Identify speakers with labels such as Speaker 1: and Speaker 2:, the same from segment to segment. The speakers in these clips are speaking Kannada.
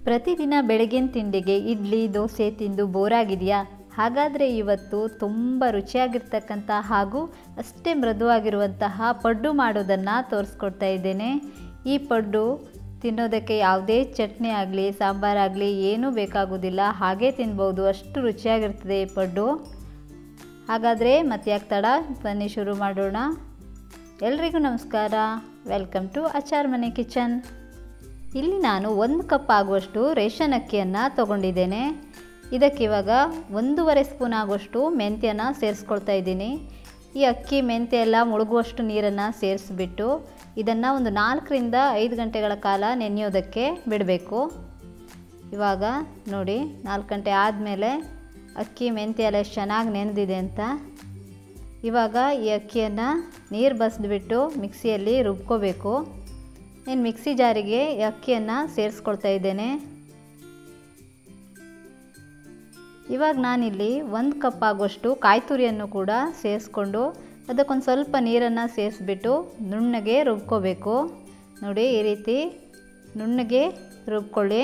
Speaker 1: ಪ್ರತಿದಿನ ಬೆಳಗಿನ ತಿಂಡಿಗೆ ಇಡ್ಲಿ ದೋಸೆ ತಿಂದು ಬೋರಾಗಿದೆಯಾ ಹಾಗಾದರೆ ಇವತ್ತು ತುಂಬ ರುಚಿಯಾಗಿರ್ತಕ್ಕಂಥ ಹಾಗೂ ಅಷ್ಟೇ ಮೃದುವಾಗಿರುವಂತಹ ಪಡ್ಡು ಮಾಡೋದನ್ನು ತೋರಿಸ್ಕೊಡ್ತಾ ಇದ್ದೇನೆ ಈ ಪಡ್ಡು ತಿನ್ನೋದಕ್ಕೆ ಯಾವುದೇ ಚಟ್ನಿ ಆಗಲಿ ಸಾಂಬಾರಾಗಲಿ ಏನೂ ಬೇಕಾಗೋದಿಲ್ಲ ಹಾಗೆ ತಿನ್ಬೋದು ಅಷ್ಟು ರುಚಿಯಾಗಿರ್ತದೆ ಈ ಪಡ್ಡು ಹಾಗಾದರೆ ಮತ್ತೆ ಯಾಕೆ ತಡ ಬನ್ನಿ ಶುರು ಮಾಡೋಣ ಎಲ್ರಿಗೂ ನಮಸ್ಕಾರ ವೆಲ್ಕಮ್ ಟು ಅಚಾರ್ ಮನೆ ಕಿಚನ್ ಇಲ್ಲಿ ನಾನು ಒಂದು ಕಪ್ ಆಗುವಷ್ಟು ರೇಷನ್ ಅಕ್ಕಿಯನ್ನು ತೊಗೊಂಡಿದ್ದೇನೆ ಇದಕ್ಕೆ ಇವಾಗ ಒಂದೂವರೆ ಸ್ಪೂನ್ ಆಗುವಷ್ಟು ಮೆಂತ್ಯನ ಸೇರಿಸ್ಕೊಳ್ತಾ ಇದ್ದೀನಿ ಈ ಅಕ್ಕಿ ಮೆಂತ್ಯ ಎಲ್ಲ ಮುಳುಗುವಷ್ಟು ನೀರನ್ನು ಸೇರಿಸ್ಬಿಟ್ಟು ಇದನ್ನು ಒಂದು ನಾಲ್ಕರಿಂದ ಐದು ಗಂಟೆಗಳ ಕಾಲ ನೆನೆಯೋದಕ್ಕೆ ಬಿಡಬೇಕು ಇವಾಗ ನೋಡಿ ನಾಲ್ಕು ಗಂಟೆ ಆದಮೇಲೆ ಅಕ್ಕಿ ಮೆಂತ್ಯ ಎಲ್ಲ ಎಷ್ಟು ಚೆನ್ನಾಗಿ ನೆನೆದಿದೆ ಅಂತ ಇವಾಗ ಈ ಅಕ್ಕಿಯನ್ನು ನೀರು ಬಸಿದ್ಬಿಟ್ಟು ಮಿಕ್ಸಿಯಲ್ಲಿ ರುಬ್ಕೋಬೇಕು నేను ಮಿಕ್ಸಿ ಜಾರಿಗೆ ಈ ಅಕ್ಕಿಯನ್ನು ಸೇರಿಸ್ಕೊಳ್ತಾ ಇದ್ದೇನೆ ಇವಾಗ ನಾನಿಲ್ಲಿ ಒಂದು ಕಪ್ ಆಗುವಷ್ಟು ಕಾಯಿ ತುರಿಯನ್ನು ಕೂಡ ಸೇರಿಸ್ಕೊಂಡು ಅದಕ್ಕೊಂದು ಸ್ವಲ್ಪ ನೀರನ್ನು ಸೇರಿಸ್ಬಿಟ್ಟು ನುಣ್ಣಗೆ ರುಬ್ಕೋಬೇಕು ನೋಡಿ ಈ ರೀತಿ ನುಣ್ಣಗೆ ರುಬ್ಕೊಳ್ಳಿ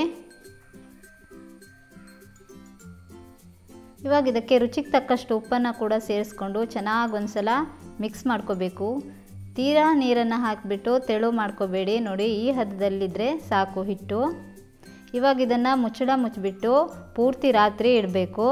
Speaker 1: ಇವಾಗ ಇದಕ್ಕೆ ರುಚಿಗೆ ತಕ್ಕಷ್ಟು ಉಪ್ಪನ್ನು ಕೂಡ ಸೇರಿಸ್ಕೊಂಡು ಚೆನ್ನಾಗಿ ಒಂದು ಸಲ ಮಿಕ್ಸ್ ಮಾಡ್ಕೋಬೇಕು ತೀರಾ ನೀರನ್ನು ಹಾಕಿಬಿಟ್ಟು ತೆಳು ಮಾಡ್ಕೋಬೇಡಿ ನೋಡಿ ಈ ಹದದಲ್ಲಿದ್ದರೆ ಸಾಕು ಹಿಟ್ಟು ಇವಾಗ ಇದನ್ನು ಮುಚ್ಚಳ ಮುಚ್ಚಿಬಿಟ್ಟು ಪೂರ್ತಿ ರಾತ್ರಿ ಇಡಬೇಕು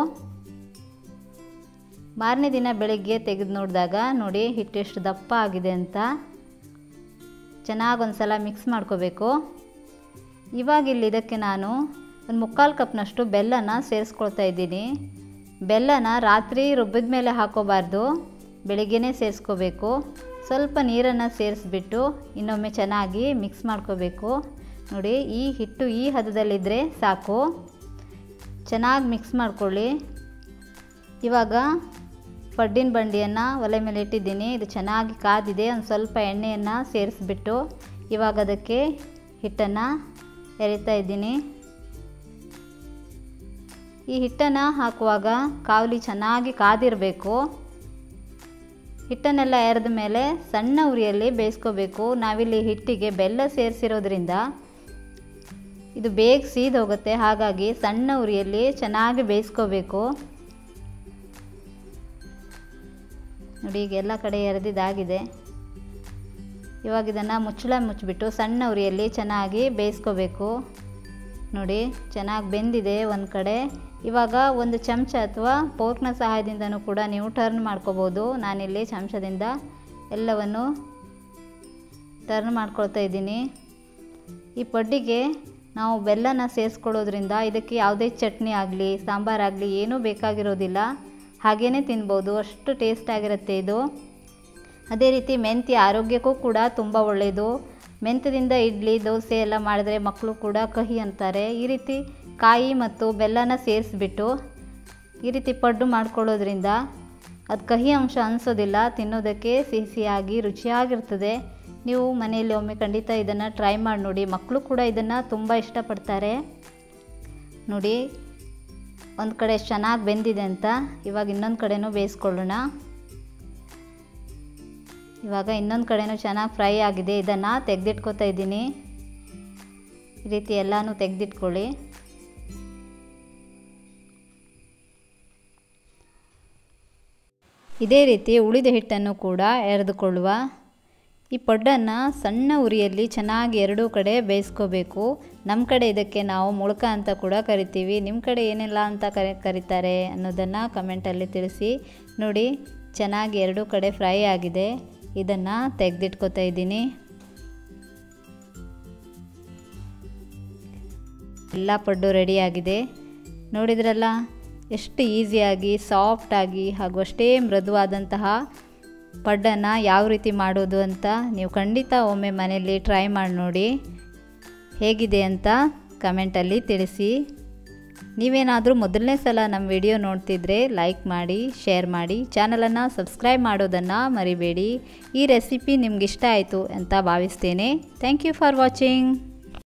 Speaker 1: ಮಾರನೇ ದಿನ ಬೆಳಗ್ಗೆ ತೆಗೆದು ನೋಡಿದಾಗ ನೋಡಿ ಹಿಟ್ಟು ಎಷ್ಟು ದಪ್ಪ ಆಗಿದೆ ಅಂತ ಚೆನ್ನಾಗಿ ಒಂದು ಸಲ ಮಿಕ್ಸ್ ಮಾಡ್ಕೋಬೇಕು ಇವಾಗ ಇಲ್ಲಿ ಇದಕ್ಕೆ ನಾನು ಒಂದು ಮುಕ್ಕಾಲು ಕಪ್ನಷ್ಟು ಬೆಲ್ಲನ ಸೇರಿಸ್ಕೊಳ್ತಾ ಇದ್ದೀನಿ ಬೆಲ್ಲನ ರಾತ್ರಿ ರುಬ್ಬಿದ ಮೇಲೆ ಹಾಕೋಬಾರ್ದು ಬೆಳಿಗ್ಗೆನೇ ಸೇರಿಸ್ಕೋಬೇಕು ಸ್ವಲ್ಪ ನೀರನ್ನು ಸೇರಿಸ್ಬಿಟ್ಟು ಇನ್ನೊಮ್ಮೆ ಚೆನ್ನಾಗಿ ಮಿಕ್ಸ್ ಮಾಡ್ಕೋಬೇಕು ನೋಡಿ ಈ ಹಿಟ್ಟು ಈ ಹದದಲ್ಲಿದ್ದರೆ ಸಾಕು ಚೆನ್ನಾಗಿ ಮಿಕ್ಸ್ ಮಾಡ್ಕೊಳ್ಳಿ ಇವಾಗ ಪಡ್ಡಿನ ಬಂಡಿಯನ್ನು ಒಲೆ ಮೇಲೆ ಇಟ್ಟಿದ್ದೀನಿ ಇದು ಚೆನ್ನಾಗಿ ಕಾದಿದೆ ಒಂದು ಸ್ವಲ್ಪ ಎಣ್ಣೆಯನ್ನು ಸೇರಿಸ್ಬಿಟ್ಟು ಇವಾಗ ಅದಕ್ಕೆ ಹಿಟ್ಟನ್ನು ಎರಿತಾ ಇದ್ದೀನಿ ಈ ಹಿಟ್ಟನ್ನು ಹಾಕುವಾಗ ಕಾವಲಿ ಚೆನ್ನಾಗಿ ಕಾದಿರಬೇಕು ಹಿಟ್ಟನ್ನೆಲ್ಲ ಎರೆದ ಮೇಲೆ ಸಣ್ಣ ಉರಿಯಲ್ಲಿ ಬೇಯಿಸ್ಕೋಬೇಕು ನಾವಿಲ್ಲಿ ಹಿಟ್ಟಿಗೆ ಬೆಲ್ಲ ಸೇರಿಸಿರೋದ್ರಿಂದ ಇದು ಬೇಗ ಸೀದ್ ಹೋಗುತ್ತೆ ಹಾಗಾಗಿ ಸಣ್ಣ ಉರಿಯಲ್ಲಿ ಚೆನ್ನಾಗಿ ಬೇಯಿಸ್ಕೋಬೇಕು ನೋಡಿ ಈಗ ಎಲ್ಲ ಕಡೆ ಎರೆದಿದ್ದಾಗಿದೆ ಇವಾಗ ಇದನ್ನು ಮುಚ್ಚಳ ಮುಚ್ಚಿಬಿಟ್ಟು ಸಣ್ಣ ಉರಿಯಲ್ಲಿ ಚೆನ್ನಾಗಿ ಬೇಯಿಸ್ಕೋಬೇಕು ನೋಡಿ ಚೆನ್ನಾಗಿ ಬೆಂದಿದೆ ಒಂದು ಕಡೆ ಇವಾಗ ಒಂದು ಚಮಚ ಅಥವಾ ಪೋರ್ಕ್ನ ಸಹಾಯದಿಂದನೂ ಕೂಡ ನೀವು ಟರ್ನ್ ಮಾಡ್ಕೋಬೋದು ನಾನಿಲ್ಲಿ ಚಮಚದಿಂದ ಎಲ್ಲವನ್ನು ಟರ್ನ್ ಮಾಡ್ಕೊಳ್ತಾ ಇದ್ದೀನಿ ಈ ಪಡ್ಡಿಗೆ ನಾವು ಬೆಲ್ಲನ ಸೇರಿಸ್ಕೊಳ್ಳೋದ್ರಿಂದ ಇದಕ್ಕೆ ಯಾವುದೇ ಚಟ್ನಿ ಆಗಲಿ ಸಾಂಬಾರಾಗಲಿ ಏನೂ ಬೇಕಾಗಿರೋದಿಲ್ಲ ಹಾಗೇ ತಿನ್ಬೋದು ಅಷ್ಟು ಟೇಸ್ಟ್ ಆಗಿರುತ್ತೆ ಇದು ಅದೇ ರೀತಿ ಮೆಂತ್ಯ ಆರೋಗ್ಯಕ್ಕೂ ಕೂಡ ತುಂಬ ಒಳ್ಳೆಯದು ಮೆಂತ್ಯದಿಂದ ಇಡ್ಲಿ ದೋಸೆ ಎಲ್ಲ ಮಾಡಿದ್ರೆ ಮಕ್ಕಳು ಕೂಡ ಕಹಿ ಅಂತಾರೆ ಈ ರೀತಿ ಕಾಯಿ ಮತ್ತು ಬೆಲ್ಲನ ಸೇರಿಸ್ಬಿಟ್ಟು ಈ ರೀತಿ ಪಡ್ಡು ಮಾಡ್ಕೊಳ್ಳೋದ್ರಿಂದ ಅದು ಕಹಿ ಅಂಶ ಅನಿಸೋದಿಲ್ಲ ತಿನ್ನೋದಕ್ಕೆ ಸಿಹಿ ಸಿಹಿಯಾಗಿ ರುಚಿಯಾಗಿರ್ತದೆ ನೀವು ಮನೆಯಲ್ಲಿ ಒಮ್ಮೆ ಖಂಡಿತ ಇದನ್ನು ಟ್ರೈ ಮಾಡಿ ನೋಡಿ ಮಕ್ಕಳು ಕೂಡ ಇದನ್ನು ತುಂಬ ಇಷ್ಟಪಡ್ತಾರೆ ನೋಡಿ ಒಂದು ಕಡೆ ಎಷ್ಟು ಚೆನ್ನಾಗಿ ಬೆಂದಿದೆ ಅಂತ ಇವಾಗ ಇನ್ನೊಂದು ಕಡೆನೂ ಬೇಯಿಸ್ಕೊಳ್ಳೋಣ ಇವಾಗ ಇನ್ನೊಂದು ಕಡೆನೂ ಚೆನ್ನಾಗಿ ಫ್ರೈ ಆಗಿದೆ ಇದನ್ನು ತೆಗೆದಿಟ್ಕೋತಾ ಇದ್ದೀನಿ ಈ ರೀತಿ ಎಲ್ಲನೂ ತೆಗೆದಿಟ್ಕೊಳ್ಳಿ ಇದೇ ರೀತಿ ಉಳಿದ ಹಿಟ್ಟನ್ನು ಕೂಡ ಎರೆದುಕೊಳ್ಳುವ ಈ ಪಡ್ಡನ್ನು ಸಣ್ಣ ಉರಿಯಲ್ಲಿ ಚೆನ್ನಾಗಿ ಎರಡೂ ಕಡೆ ಬೇಯಿಸ್ಕೋಬೇಕು ನಮ್ಮ ಕಡೆ ಇದಕ್ಕೆ ನಾವು ಮುಳುಕ ಅಂತ ಕೂಡ ಕರಿತೀವಿ ನಿಮ್ಮ ಕಡೆ ಏನೆಲ್ಲ ಅಂತ ಕರೆ ಕರೀತಾರೆ ಅನ್ನೋದನ್ನು ಕಮೆಂಟಲ್ಲಿ ತಿಳಿಸಿ ನೋಡಿ ಚೆನ್ನಾಗಿ ಎರಡೂ ಕಡೆ ಫ್ರೈ ಆಗಿದೆ ಇದನ್ನು ತೆಗೆದಿಟ್ಕೋತಾ ಇದ್ದೀನಿ ಎಲ್ಲ ಪಡ್ಡು ರೆಡಿಯಾಗಿದೆ ನೋಡಿದ್ರಲ್ಲ ಎಷ್ಟು ಈಸಿಯಾಗಿ ಸಾಫ್ಟಾಗಿ ಹಾಗೂ ಅಷ್ಟೇ ಮೃದುವಾದಂತಹ ಪಡ್ಡನ್ನು ಯಾವ ರೀತಿ ಮಾಡೋದು ಅಂತ ನೀವು ಖಂಡಿತ ಒಮ್ಮೆ ಮನೆಯಲ್ಲಿ ಟ್ರೈ ಮಾಡಿ ನೋಡಿ ಹೇಗಿದೆ ಅಂತ ಕಮೆಂಟಲ್ಲಿ ತಿಳಿಸಿ ನೀವೇನಾದರೂ ಮೊದಲನೇ ಸಲ ನಮ್ಮ ವಿಡಿಯೋ ನೋಡ್ತಿದ್ರೆ ಲೈಕ್ ಮಾಡಿ ಶೇರ್ ಮಾಡಿ ಚಾನಲನ್ನು ಸಬ್ಸ್ಕ್ರೈಬ್ ಮಾಡೋದನ್ನು ಮರಿಬೇಡಿ ಈ ರೆಸಿಪಿ ನಿಮ್ಗೆ ಇಷ್ಟ ಆಯಿತು ಅಂತ ಭಾವಿಸ್ತೇನೆ ಥ್ಯಾಂಕ್ ಯು ಫಾರ್ ವಾಚಿಂಗ್